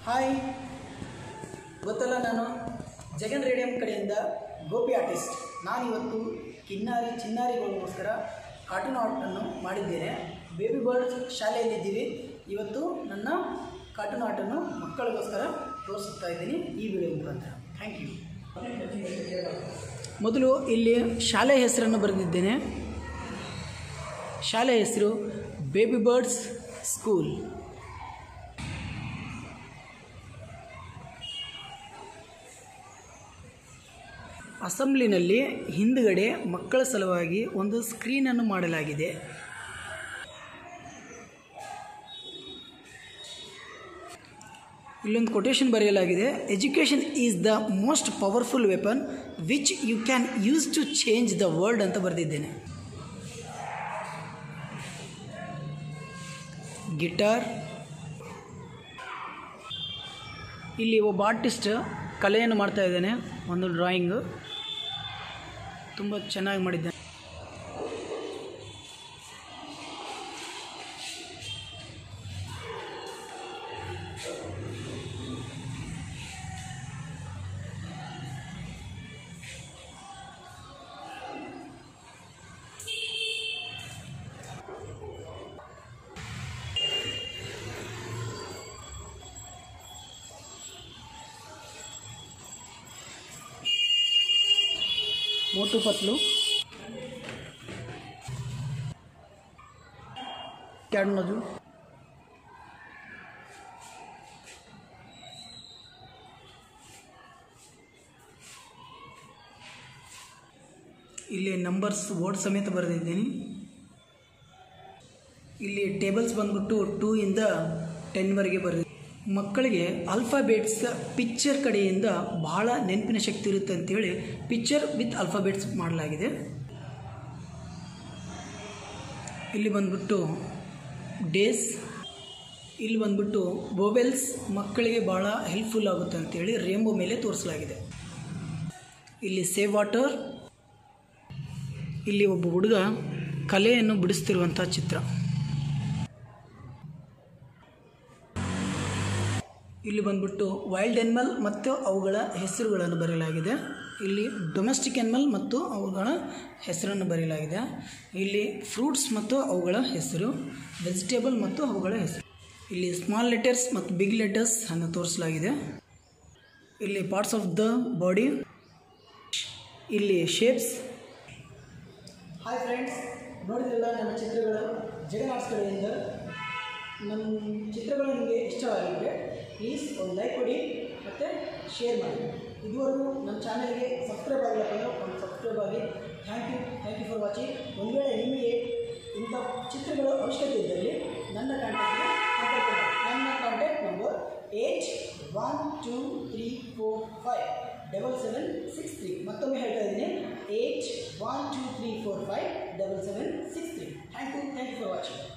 hi ಗೊತ್ತಲ್ಲ ನಾನು Jagan radium ಕಡೆಯಿಂದ ಗೋಪಿ ಆರ್ಟಿಸ್ಟ್ ನಾನಿವತ್ತು ಕಿನ್ನಾರಿ ಚಿನ್ನಾರಿಗಳಿಗೋಸ್ಕರ ಕಾರ್ಟೂನ್ ಆರ್ಟನ್ನು ಮಾಡಿದ್ದೇನೆ ಬೇಬಿ ಬರ್ಡ್ಸ್ ಶಾಲೆಯಲ್ಲಿದ್ದೀವಿ ಇವತ್ತು ನನ್ನ ಕಾರ್ಟೂನ್ ಆರ್ಟನ್ನು ಮಕ್ಕಳಿಗೋಸ್ಕರ ತೋರಿಸುತ್ತಾ ಇದ್ದೀನಿ ಈ ವಿಡಿಯೋ ಮುಖಾಂತರ ಥ್ಯಾಂಕ್ ಯು ಮೊದಲು ಇಲ್ಲಿ ಶಾಲೆ ಹೆಸರನ್ನು ಬರೆದಿದ್ದೇನೆ ಶಾಲೆ ಹೆಸರು ಬೇಬಿ ಬರ್ಡ್ಸ್ ಸ್ಕೂಲ್ ಅಸೆಂಬ್ಲಿನಲ್ಲಿ ಹಿಂದುಗಡೆ ಮಕ್ಕಳ ಸಲುವಾಗಿ ಒಂದು ಸ್ಕ್ರೀನನ್ನು ಮಾಡಲಾಗಿದೆ ಇಲ್ಲೊಂದು ಕೊಟೇಶನ್ ಬರೆಯಲಾಗಿದೆ education is the most powerful weapon which you can use to change the world ಅಂತ ಬರೆದಿದ್ದೇನೆ ಗಿಟಾರ್ ಇಲ್ಲಿ ಒಬ್ಬ ಆರ್ಟಿಸ್ಟ್ ಕಲೆಯನ್ನು ಮಾಡ್ತಾ ಇದ್ದಾನೆ ಒಂದು ಡ್ರಾಯಿಂಗು ತುಂಬ ಚೆನ್ನಾಗಿ ಮಾಡಿದ್ದಾನೆ ಮೋಟು ಪತ್ಲು ಕ್ಯಾಡ್ ನಜು ಇಲ್ಲಿ ನಂಬರ್ಸ್ ವರ್ಡ್ ಸಮೇತ ಬರೆದಿದ್ದೀನಿ ಇಲ್ಲಿ ಟೇಬಲ್ಸ್ ಬಂದ್ಬಿಟ್ಟು ಟೂ ಇಂದ ಟೆನ್ವರೆಗೆ ಬರೆದಿದೆ ಮಕ್ಕಳಿಗೆ ಆಲ್ಫಾಬೇಟ್ಸ್ ಪಿಕ್ಚರ್ ಕಡೆಯಿಂದ ಬಹಳ ನೆನಪಿನ ಶಕ್ತಿ ಇರುತ್ತೆ ಅಂತೇಳಿ ಪಿಕ್ಚರ್ ವಿತ್ ಆಲ್ಫಾಬೇಟ್ಸ್ ಮಾಡಲಾಗಿದೆ ಇಲ್ಲಿ ಬಂದ್ಬಿಟ್ಟು ಡೇಸ್ ಇಲ್ಲಿ ಬಂದ್ಬಿಟ್ಟು ಬೋಬೆಲ್ಸ್ ಮಕ್ಕಳಿಗೆ ಭಾಳ ಹೆಲ್ಪ್ಫುಲ್ ಆಗುತ್ತೆ ಅಂತೇಳಿ ರೇಂಬೋ ಮೇಲೆ ತೋರಿಸಲಾಗಿದೆ ಇಲ್ಲಿ ಸೇವ್ ವಾಟರ್ ಇಲ್ಲಿ ಒಬ್ಬ ಹುಡುಗ ಕಲೆಯನ್ನು ಬಿಡಿಸ್ತಿರುವಂಥ ಚಿತ್ರ ಇಲ್ಲಿ ಬಂದ್ಬಿಟ್ಟು ವೈಲ್ಡ್ ಎನಿಮಲ್ ಮತ್ತು ಅವುಗಳ ಹೆಸರುಗಳನ್ನು ಬರೆಯಲಾಗಿದೆ ಇಲ್ಲಿ ಡೊಮೆಸ್ಟಿಕ್ ಎನಿಮಲ್ ಮತ್ತು ಅವುಗಳ ಹೆಸರನ್ನು ಬರೆಯಲಾಗಿದೆ ಇಲ್ಲಿ ಫ್ರೂಟ್ಸ್ ಮತ್ತು ಅವುಗಳ ಹೆಸರು ವೆಜಿಟೇಬಲ್ ಮತ್ತು ಅವುಗಳ ಹೆಸರು ಇಲ್ಲಿ ಸ್ಮಾಲ್ ಲೆಟರ್ಸ್ ಮತ್ತು ಬಿಗ್ ಲೆಟರ್ಸ್ ಅನ್ನು ತೋರಿಸಲಾಗಿದೆ ಇಲ್ಲಿ ಪಾರ್ಟ್ಸ್ ಆಫ್ ದ ಬಾಡಿ ಇಲ್ಲಿ ಶೇಪ್ಸ್ ಹಾಯ್ ಫ್ರೆಂಡ್ಸ್ ನೋಡಿದ್ರಲ್ಲ ನನ್ನ ಚಿತ್ರಗಳು ಜಗನ್ ಆರ್ಟ್ಸ್ ಕಡೆಯಿಂದ ನನ್ನ ಚಿತ್ರಗಳು ನಿಮಗೆ ಇಷ್ಟವಾಗಿದ್ದರೆ ಪ್ಲೀಸ್ ಒಂದು ಲೈಕ್ ಕೊಡಿ ಮತ್ತು ಶೇರ್ ಮಾಡಿ ಇದುವರೆಗೂ ನನ್ನ ಚಾನಲ್ಗೆ ಸಬ್ಸ್ಕ್ರೈಬ್ ಆಗಿಲ್ಲ ಒಂದು ಸಬ್ಸ್ಕ್ರೈಬ್ ಆಗಿ thank you thank you for watching ಒಂದು ವೇಳೆ ನಿಮಗೆ ಇಂಥ ಚಿತ್ರಗಳ ಅವಶ್ಯಕತೆ ಇದ್ದಲ್ಲಿ ನನ್ನ ಕಾಂಟ್ಯಾಕ್ಟ್ಗೆ ಸಂಪರ್ಕ ಮಾಡಿ ನನ್ನ contact number eight one two three four five double seven six three ಮತ್ತೊಮ್ಮೆ ಹೇಳ್ತಾ ಇದ್ದೀನಿ eight one two three four five double seven six three thank you thank you for watching